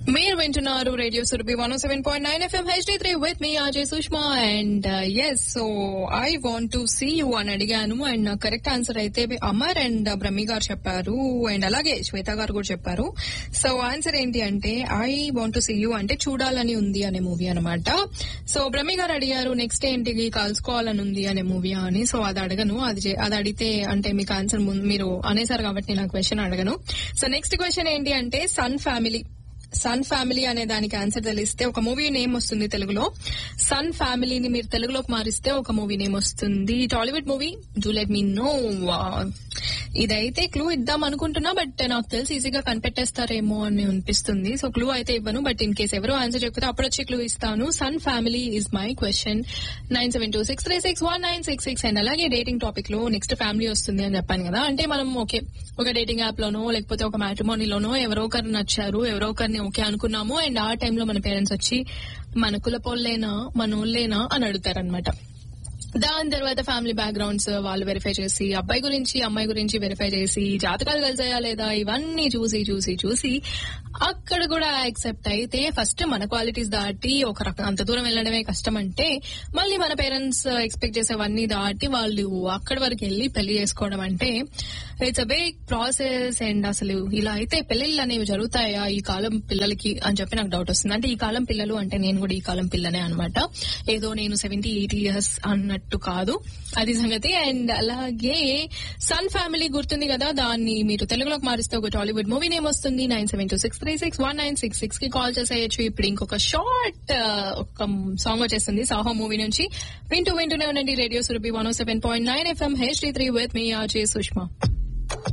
మీరు వింటున్నారు radio Surabhi one seven point nine FM HD three with me Ajay Sushma and yes so I want to see you అని అడిగాను and correct answer అయితే Amar and Brahmi గారు చెప్పారు and అలాగే శ్వేత గారు కూడా చెప్పారు సో ఆన్సర్ ఏంటి అంటే I want to see you అంటే చూడాలని ఉంది అనే మూవీ అనమాట సో బ్రహ్మి గారు అడిగారు నెక్స్ట్ ఏంటి కలుసుకోవాలని ఉంది అనే మూవీ అని సో అది అడగను అది చే- అది అడిగితే అంటే మీకు ఆన్సర్ మీరు అనేసారు కాబట్టి నేను క్వశ్చన్ అడగను సో నెక్స్ట్ క్వశ్చన్ ఏంటి అంటే సన్ ఫ్యామిలీ సన్ ఫ్యామిలీ అనే దానికి ఆన్సర్ తెలిస్తే ఒక మూవీ నేమ్ వస్తుంది తెలుగులో సన్ ఫ్యామిలీని మీరు తెలుగులోకి మారిస్తే ఒక మూవీ నేమ్ వస్తుంది Tollywood movie do let me know ఇదైతే క్లూ ఇద్దాం అనుకుంటున్నా బట్ నాకు తెలిసి ఈజీగా కనిపెట్టేస్తారేమో అని అనిపిస్తుంది సో క్లూ అయితే ఇవ్వను బట్ ఇన్ కేసు ఎవరు ఆన్సర్ చెప్తే అప్పుడు వచ్చి క్లూ ఇస్తాను son family is my question nine seven two six three six one nine six six and అలాగే డేటింగ్ టాపిక్ లో నెక్స్ట్ ఫ్యామిలీ వస్తుంది అని చెప్పాను కదా అంటే మనం ఓకే ఒక డేటింగ్ యాప్ లోనో లేకపోతే ఒక మ్యాట్రిమోనీలోనో ఎవరో ఒకరు నచ్చారు ఎవరో ఒకరిని ఓకే అనుకున్నాము అండ్ ఆ టైంలో మన పేరెంట్స్ వచ్చి మన కులపోళ్ళేనా మనోళ్ళేనా అని అడుగుతారనమాట దాని తర్వాత ఫ్యామిలీ బ్యాక్గ్రౌండ్స్ వాళ్ళు వెరిఫై చేసి అబ్బాయి గురించి అమ్మాయి గురించి వెరిఫై చేసి జాతకాలు కలిసాయా లేదా ఇవన్నీ చూసి చూసి చూసి అక్కడ కూడా యాక్సెప్ట్ అయితే ఫస్ట్ మన క్వాలిటీస్ దాటి ఒక రకం అంత దూరం వెళ్ళడమే కష్టం అంటే మళ్ళీ మన పేరెంట్స్ ఎక్స్పెక్ట్ చేసేవన్నీ దాటి వాళ్ళు అక్కడి వరకు వెళ్ళి పెళ్లి చేసుకోవడం అంటే it's a big process and అసలు ఇలా అయితే పెళ్లిళ్ళు అనేవి జరుగుతాయా ఈ కాలం పిల్లలకి అని చెప్పి నాకు డౌట్ వస్తుంది అంటే ఈ కాలం పిల్లలు అంటే నేను కూడా ఈ కాలం పిల్లనే అనమాట ఏదో నేను సెవెంటీ ఎయిటీ ఇయర్స్ అన్నట్టు కాదు అది సంగతి అండ్ అలాగే సన్ ఫ్యామిలీ గుర్తుంది కదా దాన్ని మీరు తెలుగులోకి మారిస్తే ఒక టాలీవుడ్ మూవీ నేమ్ వస్తుంది nine seven two six three six one nine six six కి కాల్ చేసేయచ్చు ఇప్పుడు ఇంకొక షార్ట్ ఒక సాంగ్ వచ్చేస్తుంది సాహో మూవీ నుంచి వింటూ వింటూనే ఉండండి radio Surabhi one seven point nine FM H three with me RJ Sushma